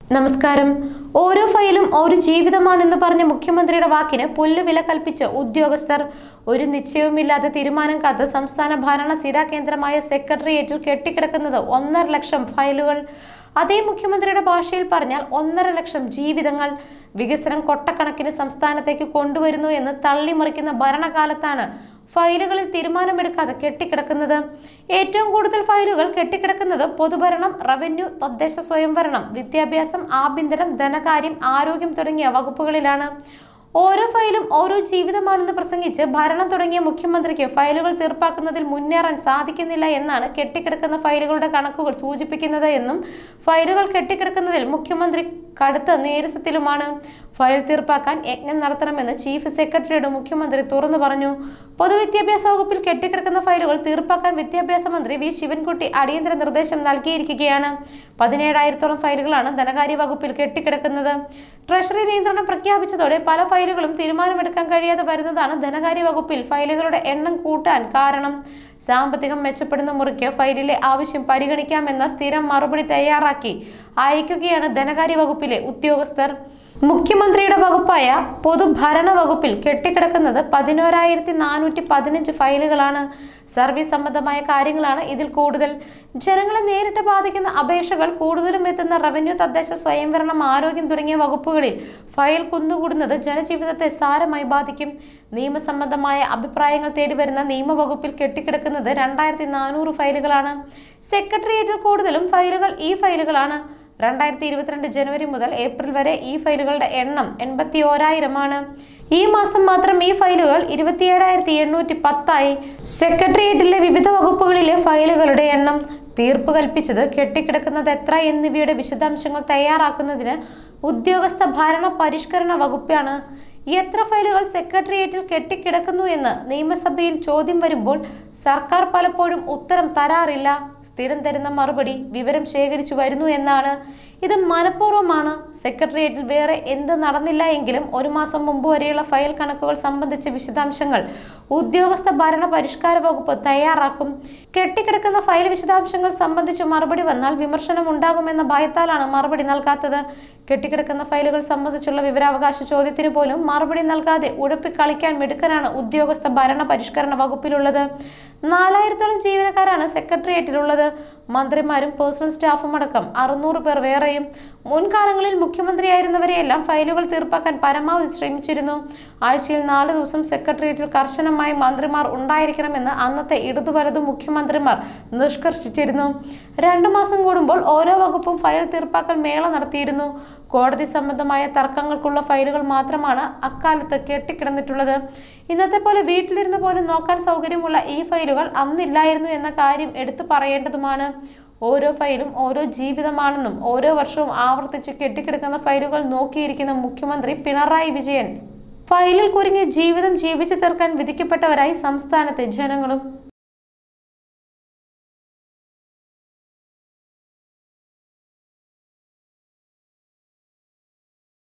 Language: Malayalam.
നമസ്കാരം ഓരോ ഫയലും ഒരു ജീവിതമാണെന്ന് പറഞ്ഞ മുഖ്യമന്ത്രിയുടെ വാക്കിന് പുല്ല് വില കൽപ്പിച്ച് ഉദ്യോഗസ്ഥർ ഒരു നിശ്ചയവുമില്ലാതെ തീരുമാനം കാത്ത് സംസ്ഥാന ഭരണ സ്ഥിര കേന്ദ്രമായ സെക്രട്ടേറിയറ്റിൽ കെട്ടിക്കിടക്കുന്നത് ഒന്നര ലക്ഷം ഫയലുകൾ അതേ മുഖ്യമന്ത്രിയുടെ ഭാഷയിൽ പറഞ്ഞാൽ ഒന്നര ലക്ഷം ജീവിതങ്ങൾ വികസനം കൊട്ടക്കണക്കിന് സംസ്ഥാനത്തേക്ക് കൊണ്ടുവരുന്നു എന്ന് തള്ളിമറിക്കുന്ന ഭരണകാലത്താണ് ഫയലുകളിൽ തീരുമാനമെടുക്കാതെ കെട്ടിക്കിടക്കുന്നത് ഏറ്റവും കൂടുതൽ ഫയലുകൾ കെട്ടിക്കിടക്കുന്നത് പൊതുഭരണം റവന്യൂ തദ്ദേശ സ്വയംഭരണം വിദ്യാഭ്യാസം ആഭ്യന്തരം ധനകാര്യം ആരോഗ്യം തുടങ്ങിയ വകുപ്പുകളിലാണ് ഓരോ ഫയലും ഓരോ ജീവിതമാണെന്ന് പ്രസംഗിച്ച് ഭരണം തുടങ്ങിയ മുഖ്യമന്ത്രിക്ക് ഫയലുകൾ തീർപ്പാക്കുന്നതിൽ മുന്നേറാൻ സാധിക്കുന്നില്ല എന്നാണ് കെട്ടിക്കിടക്കുന്ന ഫയലുകളുടെ കണക്കുകൾ സൂചിപ്പിക്കുന്നത് എന്നും ഫയലുകൾ കെട്ടിക്കിടക്കുന്നതിൽ മുഖ്യമന്ത്രി കടുത്ത നീരസത്തിലുമാണ് ഫയൽ തീർപ്പാക്കാൻ യജ്ഞം നടത്തണമെന്ന് ചീഫ് സെക്രട്ടറിയോട് മുഖ്യമന്ത്രി തുറന്നു പറഞ്ഞു പൊതുവിദ്യാഭ്യാസ വകുപ്പിൽ കെട്ടിക്കിടക്കുന്ന ഫയലുകൾ തീർപ്പാക്കാൻ വിദ്യാഭ്യാസ മന്ത്രി വി ശിവൻകുട്ടി അടിയന്തര നിർദ്ദേശം നൽകിയിരിക്കുകയാണ് പതിനേഴായിരത്തോളം ഫയലുകളാണ് ധനകാര്യ വകുപ്പിൽ കെട്ടിക്കിടക്കുന്നത് ട്രഷറി നിയന്ത്രണം പ്രഖ്യാപിച്ചതോടെ പല ഫയലുകളും തീരുമാനമെടുക്കാൻ കഴിയാതെ വരുന്നതാണ് ധനകാര്യ വകുപ്പിൽ ഫയലുകളുടെ എണ്ണം കൂട്ടാൻ കാരണം സാമ്പത്തികം മെച്ചപ്പെടുന്ന മുറിക്ക് ഫയലിലെ ആവശ്യം പരിഗണിക്കാമെന്ന സ്ഥിരം മറുപടി തയ്യാറാക്കി അയക്കുകയാണ് ധനകാര്യ വകുപ്പിലെ ഉദ്യോഗസ്ഥർ മുഖ്യമന്ത്രിയുടെ വകുപ്പായ പൊതുഭരണ വകുപ്പിൽ കെട്ടിക്കിടക്കുന്നത് പതിനോരായിരത്തി നാനൂറ്റി പതിനഞ്ച് ഫയലുകളാണ് സർവീസ് സംബന്ധമായ കാര്യങ്ങളാണ് ഇതിൽ കൂടുതൽ ജനങ്ങളെ നേരിട്ട് ബാധിക്കുന്ന അപേക്ഷകൾ കൂടുതലും എത്തുന്ന റവന്യൂ തദ്ദേശ സ്വയംഭരണം ആരോഗ്യം തുടങ്ങിയ വകുപ്പുകളിൽ ഫയൽ കുന്നുകൂടുന്നത് ജനജീവിതത്തെ സാരമായി ബാധിക്കും നിയമസംബന്ധമായ അഭിപ്രായങ്ങൾ തേടി വരുന്ന നിയമവകുപ്പിൽ കെട്ടിക്കിടക്കുന്നത് രണ്ടായിരത്തി നാനൂറ് ഫയലുകളാണ് സെക്രട്ടേറിയറ്റിൽ കൂടുതലും ഫയലുകൾ ഈ ഫയലുകളാണ് രണ്ടായിരത്തി ഇരുപത്തിരണ്ട് ജനുവരി മുതൽ ഏപ്രിൽ വരെ ഈ ഫയലുകളുടെ എണ്ണം എൺപത്തി ഓരായിരമാണ് ഈ മാസം മാത്രം ഈ ഫയലുകൾ ഇരുപത്തിയേഴായിരത്തി എണ്ണൂറ്റി പത്തായി സെക്രട്ടേറിയറ്റിലെ വിവിധ വകുപ്പുകളിലെ ഫയലുകളുടെ എണ്ണം തീർപ്പ് കൽപ്പിച്ചത് കെട്ടിക്കിടക്കുന്നത് എത്ര എന്നിവയുടെ വിശദാംശങ്ങൾ തയ്യാറാക്കുന്നതിന് ഉദ്യോഗസ്ഥ ഭരണ പരിഷ്കരണ വകുപ്പാണ് എത്ര ഫയലുകൾ സെക്രട്ടേറിയറ്റിൽ കെട്ടിക്കിടക്കുന്നു എന്ന് നിയമസഭയിൽ ചോദ്യം വരുമ്പോൾ സർക്കാർ പലപ്പോഴും ഉത്തരം തരാറില്ല സ്ഥിരം തരുന്ന മറുപടി വിവരം ശേഖരിച്ചു വരുന്നു എന്നാണ് ഇത് മനഃപൂർവ്വമാണ് സെക്രട്ടേറിയറ്റിൽ വേറെ എന്ത് നടന്നില്ല എങ്കിലും ഒരു മാസം മുമ്പ് വരെയുള്ള ഫയൽ കണക്കുകൾ സംബന്ധിച്ച വിശദാംശങ്ങൾ ഉദ്യോഗസ്ഥ ഭരണ പരിഷ്കാര വകുപ്പ് തയ്യാറാക്കും കെട്ടിക്കിടക്കുന്ന ഫയൽ വിശദാംശങ്ങൾ സംബന്ധിച്ച് മറുപടി വന്നാൽ വിമർശനം ഉണ്ടാകുമെന്ന ഭയത്താലാണ് മറുപടി നൽകാത്തത് കെട്ടിക്കിടക്കുന്ന ഫയലുകൾ സംബന്ധിച്ചുള്ള വിവരാവകാശ ചോദ്യത്തിന് പോലും മറുപടി നൽകാതെ ഉഴപ്പിക്കളിക്കാൻ മിടുക്കനാണ് ഉദ്യോഗസ്ഥ ഭരണ പരിഷ്കരണ വകുപ്പിലുള്ളത് നാലായിരത്തോളം ജീവനക്കാരാണ് സെക്രട്ടേറിയറ്റിലുള്ളത് മന്ത്രിമാരും പേഴ്സണൽ സ്റ്റാഫും അടക്കം അറുന്നൂറ് പേർ വേറെയും മുൻകാലങ്ങളിൽ മുഖ്യമന്ത്രിയായിരുന്നവരെയെല്ലാം ഫയലുകൾ തീർപ്പാക്കാൻ പരമാവധി ശ്രമിച്ചിരുന്നു ആഴ്ചയിൽ നാല് ദിവസം സെക്രട്ടേറിയറ്റിൽ കർശനമായി മന്ത്രിമാർ ഉണ്ടായിരിക്കണമെന്ന് അന്നത്തെ ഇടതു വലതു മുഖ്യമന്ത്രിമാർ നിഷ്കർഷിച്ചിരുന്നു രണ്ടു മാസം കൂടുമ്പോൾ ഓരോ വകുപ്പും ഫയൽ തീർപ്പാക്കൽ മേള നടത്തിയിരുന്നു കോടതി സംബന്ധമായ തർക്കങ്ങൾക്കുള്ള ഫയലുകൾ മാത്രമാണ് അക്കാലത്ത് കെട്ടിക്കിടന്നിട്ടുള്ളത് ഇന്നത്തെ പോലെ വീട്ടിലിരുന്ന് പോലും നോക്കാൻ സൗകര്യമുള്ള ഈ ഫയലുകൾ അന്നില്ലായിരുന്നു എന്ന കാര്യം എടുത്തു പറയേണ്ടതുമാണ് ഓരോ ഫയലും ഓരോ ജീവിതമാണെന്നും ഓരോ വർഷവും ആവർത്തിച്ച് കെട്ടിക്കിടക്കുന്ന ഫയലുകൾ നോക്കിയിരിക്കുന്ന മുഖ്യമന്ത്രി പിണറായി വിജയൻ ഫയലിൽ കുരുങ്ങി ജീവിതം ജീവിച്ചു തീർക്കാൻ വിധിക്കപ്പെട്ടവരായി സംസ്ഥാനത്തെ ജനങ്ങളും